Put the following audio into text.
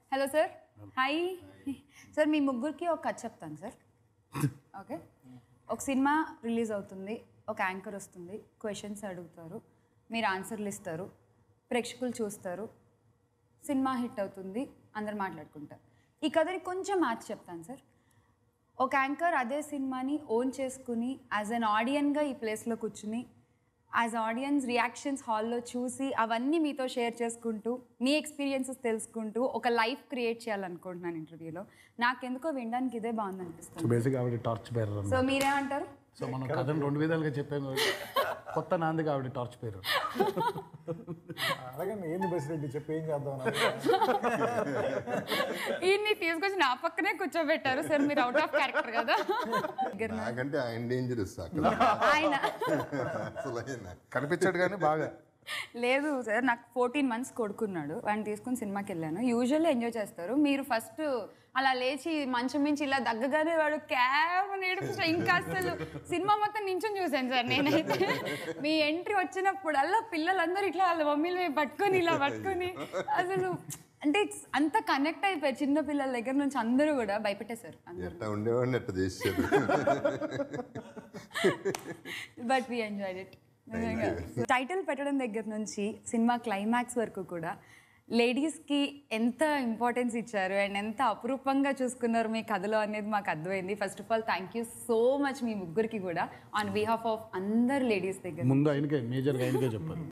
hello sir hi sir మీ ముగ్గురికి ఒక కథ చెప్తాను సార్ ఓకే ఒక సినిమా రిలీజ్ అవుతుంది ఒక యాంకర్ వస్తుంది క్వశ్చన్స్ అడుగుతారు మీరు ఆన్సర్లు ఇస్తారు ప్రేక్షకులు చూస్తారు సినిమా హిట్ అవుతుంది అందరు మాట్లాడుకుంటారు ఈ కథని కొంచెం మార్చి చెప్తాను సార్ ఒక యాంకర్ అదే సినిమాని ఓన్ చేసుకుని యాజ్ అన్ ఆడియన్గా ఈ ప్లేస్లో కూర్చుని యాజ్ ఆడియన్స్ రియాక్షన్స్ హాల్లో చూసి అవన్నీ మీతో షేర్ చేసుకుంటూ మీ ఎక్స్పీరియన్సెస్ తెలుసుకుంటూ ఒక లైఫ్ క్రియేట్ చేయాలనుకుంటున్నాను ఇంటర్వ్యూలో నాకెందుకో వినడానికి ఇదే బాగుంది అనిపిస్తుంది సో బేసిక్ ఆవిడ టార్చ్ పేరు సో మీరేమంటారు సో మనం కథను రెండు విధాలుగా చెప్పాము కొత్త నాందిగా ఆవిడ టార్చ్ పేరు అలాగే ఏంది బసిరెడ్డి చెప్పి ఏం చేద్దాం ఈయన్ని తీసుకొచ్చి నా పక్కనే కూర్చోబెట్టారు సార్ మీరు అవుట్ ఆఫ్ క్యారెక్టర్ కదా నాకంటే ఆయన డేంజరస్ అక్కడ ఆయన అసలు ఆయన కనిపించాడు కానీ బాగా లేదు సార్ నాకు ఫోర్టీన్ మంత్స్ కొడుకున్నాడు వాడిని తీసుకుని సినిమాకి వెళ్ళాను యూజువల్లీ ఎంజాయ్ చేస్తారు మీరు ఫస్ట్ అలా లేచి మంచం మించి ఇలా దగ్గగానే వాడు క్యాబ్ ఏడుపు ఇంకా అసలు సినిమా మొత్తం నించొని చూశాను సార్ నేనైతే మీ ఎంట్రీ వచ్చినప్పుడల్లా పిల్లలందరూ ఇట్లా వాళ్ళ మమ్మీలు మేము పట్టుకొని ఇలా పట్టుకొని అసలు అంటే it's అంత కనెక్ట్ అయిపోయారు చిన్న పిల్లల దగ్గర నుంచి అందరూ కూడా భయపెట్టేశారు అందరూ ఎట్ట ఉండేవాడిని ఎట్ట చేసేది but we enjoyed it title పెట్టడం దగ్గర నుంచి సినిమా క్లైమాక్స్ వరకు కూడా లేడీస్కి ఎంత ఇంపార్టెన్స్ ఇచ్చారు అండ్ ఎంత అపురూపంగా చూసుకున్నారు మీ కథలో అనేది మాకు అర్థమైంది first of all thank you so much మీ ముగ్గురికి కూడా ఆన్ బిహాఫ్ ఆఫ్ అందరు లేడీస్ దగ్గర ముందు ఆయనకే మేజర్గా ఆయనకే చెప్పారు